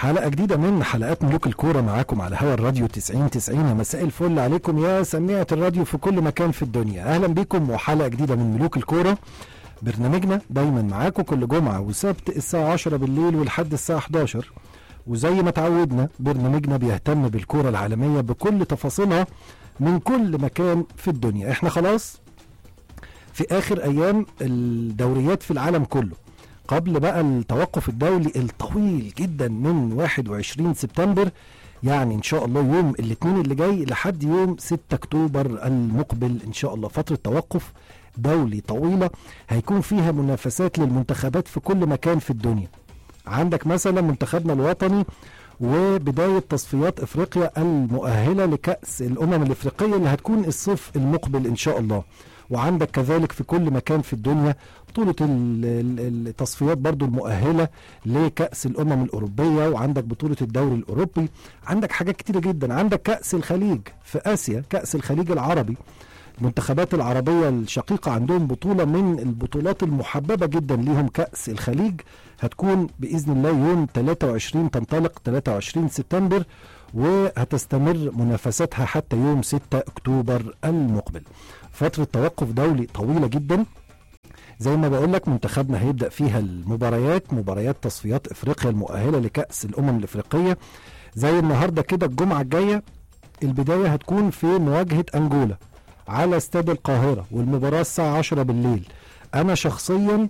حلقة جديدة من حلقات ملوك الكورة معاكم على هوا الراديو 90 90 مساء الفل عليكم يا سميعة الراديو في كل مكان في الدنيا أهلا بكم وحلقة جديدة من ملوك الكورة برنامجنا دايما معاكم كل جمعة وسبت الساعة 10 بالليل ولحد الساعة 11 وزي ما تعودنا برنامجنا بيهتم بالكورة العالمية بكل تفاصيلها من كل مكان في الدنيا احنا خلاص في آخر أيام الدوريات في العالم كله قبل بقى التوقف الدولي الطويل جدا من 21 سبتمبر يعني ان شاء الله يوم الاثنين اللي جاي لحد يوم 6 اكتوبر المقبل ان شاء الله فتره توقف دولي طويله هيكون فيها منافسات للمنتخبات في كل مكان في الدنيا عندك مثلا منتخبنا الوطني وبداية تصفيات افريقيا المؤهلة لكأس الامم الافريقية اللي هتكون الصيف المقبل ان شاء الله وعندك كذلك في كل مكان في الدنيا بطولة ال- ال- التصفيات برضو المؤهلة لكأس الأمم الأوروبية وعندك بطولة الدوري الأوروبي عندك حاجات كتيرة جدا عندك كأس الخليج في آسيا كأس الخليج العربي المنتخبات العربية الشقيقة عندهم بطولة من البطولات المحببة جدا ليهم كأس الخليج هتكون بإذن الله يوم 23 تنطلق 23 سبتمبر وهتستمر منافستها حتى يوم 6 أكتوبر المقبل فترة توقف دولي طويلة جدا زي ما بقول لك منتخبنا هيبدا فيها المباريات مباريات تصفيات افريقيا المؤهله لكاس الامم الافريقيه زي النهارده كده الجمعه الجايه البدايه هتكون في مواجهه انجولا على استاد القاهره والمباراه الساعه 10 بالليل انا شخصيا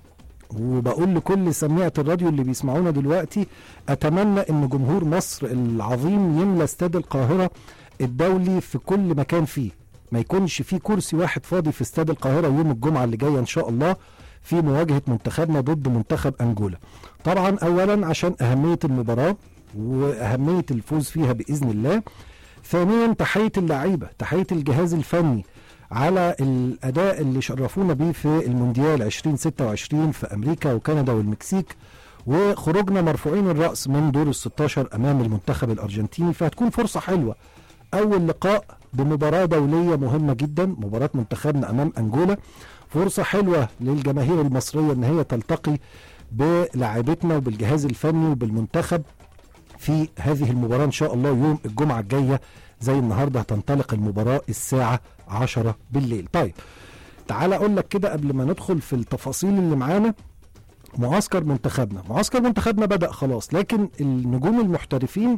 وبقول لكل سميعة الراديو اللي بيسمعونا دلوقتي اتمنى ان جمهور مصر العظيم يملى استاد القاهره الدولي في كل مكان فيه ما يكونش فيه كرسي واحد فاضي في استاد القاهره يوم الجمعه اللي جايه ان شاء الله في مواجهه منتخبنا ضد منتخب انجولا. طبعا اولا عشان اهميه المباراه واهميه الفوز فيها باذن الله. ثانيا تحيه اللعيبه، تحيه الجهاز الفني على الاداء اللي شرفونا بيه في المونديال 2026 في امريكا وكندا والمكسيك وخروجنا مرفوعين الراس من دور ال 16 امام المنتخب الارجنتيني فهتكون فرصه حلوه اول لقاء بمباراه دوليه مهمه جدا مباراه منتخبنا امام انجولا فرصه حلوه للجماهير المصريه ان هي تلتقي بلاعبتنا وبالجهاز الفني وبالمنتخب في هذه المباراه ان شاء الله يوم الجمعه الجايه زي النهارده هتنطلق المباراه الساعه 10 بالليل طيب تعال اقول لك كده قبل ما ندخل في التفاصيل اللي معانا معسكر منتخبنا معسكر منتخبنا بدأ خلاص لكن النجوم المحترفين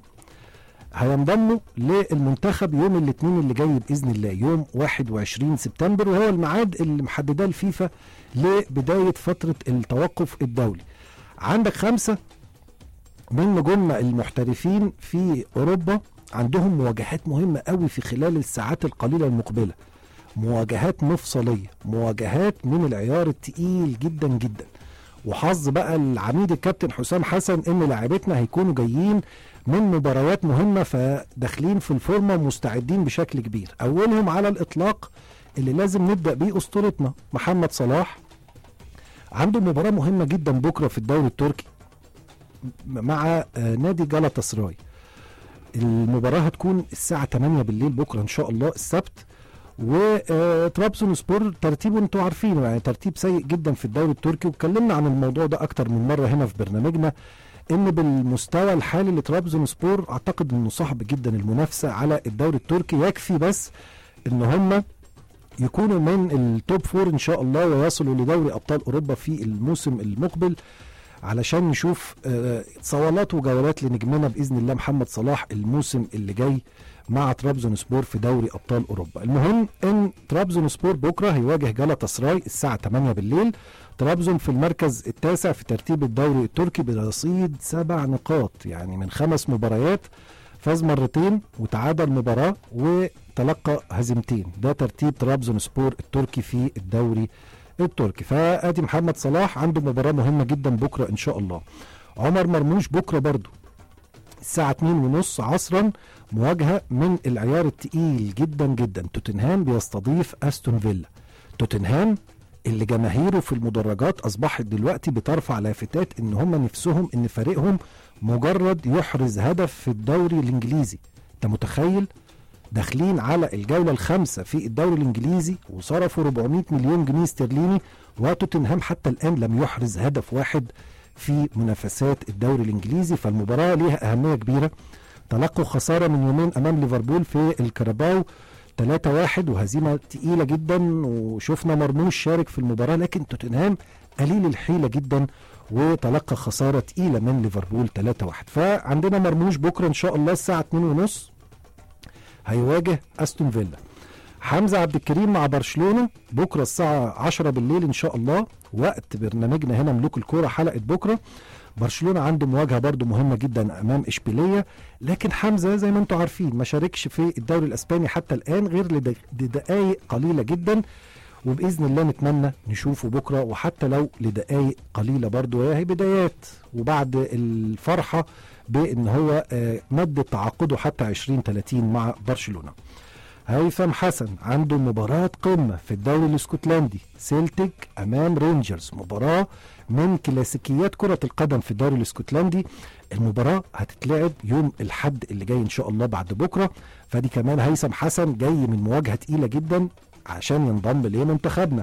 هينضموا للمنتخب يوم الاثنين اللي جاي باذن الله يوم 21 سبتمبر وهو الميعاد اللي محدداه الفيفا لبدايه فتره التوقف الدولي. عندك خمسه من نجومنا المحترفين في اوروبا عندهم مواجهات مهمه قوي في خلال الساعات القليله المقبله. مواجهات مفصليه، مواجهات من العيار التقيل جدا جدا. وحظ بقى العميد الكابتن حسام حسن ان لاعبتنا هيكونوا جايين من مباريات مهمه فداخلين في الفورمه ومستعدين بشكل كبير اولهم على الاطلاق اللي لازم نبدا بيه اسطورتنا محمد صلاح عنده مباراه مهمه جدا بكره في الدوري التركي مع آه، نادي جالاتا سراي المباراه هتكون الساعه 8 بالليل بكره ان شاء الله السبت وترابزون سبور ترتيبه انتوا عارفينه يعني ترتيب سيء جدا في الدوري التركي واتكلمنا عن الموضوع ده اكتر من مره هنا في برنامجنا ان بالمستوى الحالي لترابزون سبور اعتقد انه صعب جدا المنافسه على الدوري التركي يكفي بس ان هم يكونوا من التوب فور ان شاء الله ويصلوا لدوري ابطال اوروبا في الموسم المقبل علشان نشوف آه، صولات وجولات لنجمنا باذن الله محمد صلاح الموسم اللي جاي مع ترابزون سبور في دوري ابطال اوروبا المهم ان ترابزون سبور بكره هيواجه جالاتا سراي الساعه 8 بالليل ترابزون في المركز التاسع في ترتيب الدوري التركي برصيد سبع نقاط يعني من خمس مباريات فاز مرتين وتعادل مباراة وتلقى هزيمتين ده ترتيب ترابزون سبور التركي في الدوري التركي فادي محمد صلاح عنده مباراة مهمة جدا بكرة ان شاء الله عمر مرموش بكرة برضو الساعة 2 ونص عصرا مواجهة من العيار التقيل جدا جدا توتنهام بيستضيف استون فيلا توتنهام اللي جماهيره في المدرجات اصبحت دلوقتي بترفع لافتات ان هم نفسهم ان فريقهم مجرد يحرز هدف في الدوري الانجليزي انت متخيل داخلين على الجوله الخامسه في الدوري الانجليزي وصرفوا 400 مليون جنيه استرليني وتوتنهام حتى الان لم يحرز هدف واحد في منافسات الدوري الانجليزي فالمباراه ليها اهميه كبيره تلقوا خساره من يومين امام ليفربول في الكاراباو 3-1 وهزيمه تقيله جدا وشفنا مرموش شارك في المباراه لكن توتنهام قليل الحيله جدا وتلقى خساره تقيله من ليفربول 3-1 فعندنا مرموش بكره ان شاء الله الساعه 2:30 هيواجه استون فيلا حمزه عبد الكريم مع برشلونه بكره الساعه 10 بالليل ان شاء الله وقت برنامجنا هنا ملوك الكوره حلقه بكره برشلونه عنده مواجهه برضو مهمه جدا امام اشبيليه لكن حمزه زي ما انتم عارفين ما شاركش في الدوري الاسباني حتى الان غير لد- لدقائق قليله جدا وباذن الله نتمنى نشوفه بكره وحتى لو لدقائق قليله برضو هي بدايات وبعد الفرحه بان هو آه، مد تعاقده حتى 2030 مع برشلونه هيثم حسن عنده مباراة قمة في الدوري الاسكتلندي سيلتيك أمام رينجرز مباراة من كلاسيكيات كرة القدم في الدوري الاسكتلندي المباراة هتتلعب يوم الحد اللي جاي إن شاء الله بعد بكرة فدي كمان هيثم حسن جاي من مواجهة تقيلة جدا عشان ينضم لمنتخبنا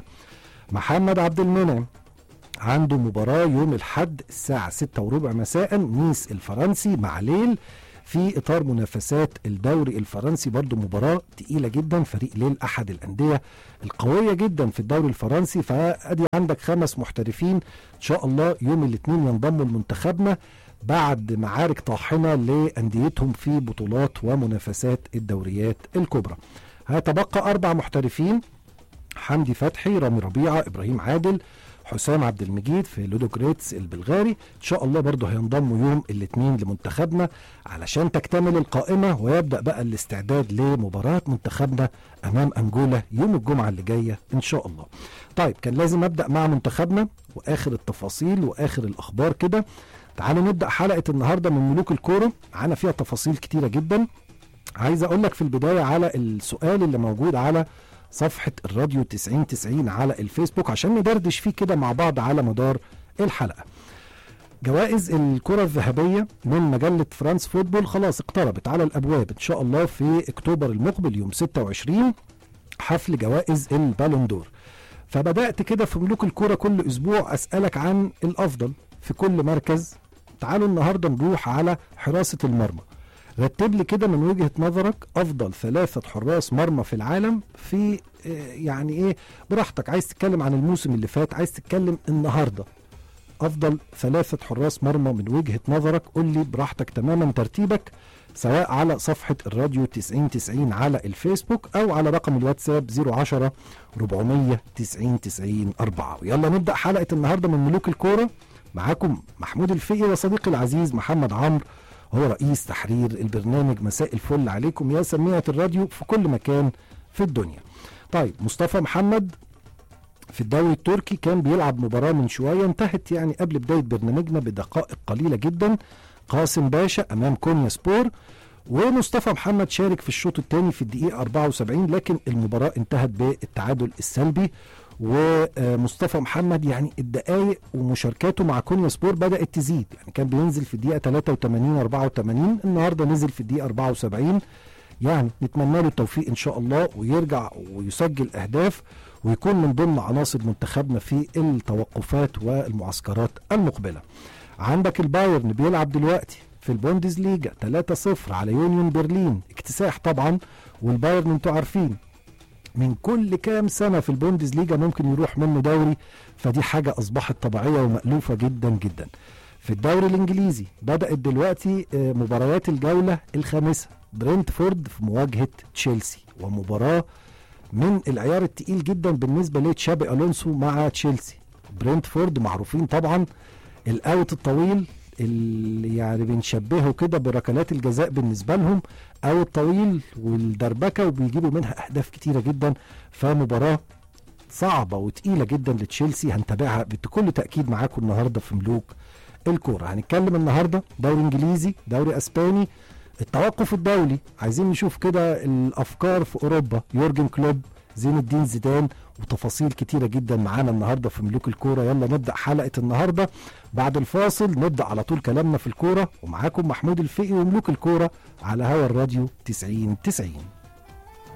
محمد عبد المنعم عنده مباراة يوم الحد الساعة ستة وربع مساء نيس الفرنسي مع ليل في إطار منافسات الدوري الفرنسي برضو مباراة تقيلة جدا فريق ليل أحد الأندية القوية جدا في الدوري الفرنسي فأدي عندك خمس محترفين إن شاء الله يوم الاثنين ينضموا لمنتخبنا بعد معارك طاحنة لأنديتهم في بطولات ومنافسات الدوريات الكبرى هيتبقى أربع محترفين حمدي فتحي رامي ربيعه ابراهيم عادل حسام عبد المجيد في لودوجريتس البلغاري ان شاء الله برضه هينضموا يوم الاثنين لمنتخبنا علشان تكتمل القائمه ويبدا بقى الاستعداد لمباراه منتخبنا امام انجولا يوم الجمعه اللي جايه ان شاء الله طيب كان لازم ابدا مع منتخبنا واخر التفاصيل واخر الاخبار كده تعالوا نبدا حلقه النهارده من ملوك الكوره معانا فيها تفاصيل كتيره جدا عايز اقول لك في البدايه على السؤال اللي موجود على صفحة الراديو 9090 على الفيسبوك عشان ندردش فيه كده مع بعض على مدار الحلقة جوائز الكرة الذهبية من مجلة فرانس فوتبول خلاص اقتربت على الأبواب إن شاء الله في أكتوبر المقبل يوم 26 حفل جوائز البالون دور فبدأت كده في ملوك الكرة كل أسبوع أسألك عن الأفضل في كل مركز تعالوا النهاردة نروح على حراسة المرمى رتب لي كده من وجهة نظرك أفضل ثلاثة حراس مرمى في العالم في آه، يعني إيه براحتك عايز تتكلم عن الموسم اللي فات عايز تتكلم النهاردة أفضل ثلاثة حراس مرمى من وجهة نظرك قول لي براحتك تماما ترتيبك سواء على صفحة الراديو 9090 على الفيسبوك أو على رقم الواتساب 010 400 90 90 4 ويلا نبدأ حلقة النهاردة من ملوك الكورة معاكم محمود الفقي وصديقي العزيز محمد عمرو هو رئيس تحرير البرنامج مساء الفل عليكم يا سميعة الراديو في كل مكان في الدنيا طيب مصطفى محمد في الدوري التركي كان بيلعب مباراة من شوية انتهت يعني قبل بداية برنامجنا بدقائق قليلة جدا قاسم باشا أمام كونيا سبور ومصطفى محمد شارك في الشوط الثاني في الدقيقة 74 لكن المباراة انتهت بالتعادل السلبي ومصطفى محمد يعني الدقائق ومشاركاته مع كونيا سبور بدأت تزيد يعني كان بينزل في الدقيقة 83 84 النهاردة نزل في الدقيقة 74 يعني نتمنى له التوفيق ان شاء الله ويرجع ويسجل اهداف ويكون من ضمن عناصر منتخبنا في التوقفات والمعسكرات المقبله. عندك البايرن بيلعب دلوقتي في البوندسليجا 3-0 على يونيون برلين اكتساح طبعا والبايرن انتوا عارفين من كل كام سنه في البوندسليجا ممكن يروح منه دوري فدي حاجه اصبحت طبيعيه ومألوفه جدا جدا. في الدوري الانجليزي بدات دلوقتي آه، مباريات الجوله الخامسه برنتفورد في مواجهه تشيلسي ومباراه من العيار التقيل جدا بالنسبه لتشابي الونسو مع تشيلسي برنتفورد معروفين طبعا الاوت الطويل اللي يعني بنشبهه كده بركلات الجزاء بالنسبه لهم او الطويل والدربكه وبيجيبوا منها اهداف كتيره جدا فمباراه صعبه وتقيله جدا لتشيلسي هنتابعها بكل تاكيد معاكم النهارده في ملوك الكوره هنتكلم النهارده دوري انجليزي دوري اسباني التوقف الدولي عايزين نشوف كده الافكار في اوروبا يورجن كلوب زين الدين زيدان وتفاصيل كتيره جدا معانا النهارده في ملوك الكوره يلا نبدا حلقه النهارده بعد الفاصل نبدا على طول كلامنا في الكوره ومعاكم محمود الفقي وملوك الكوره على هوا الراديو 90 90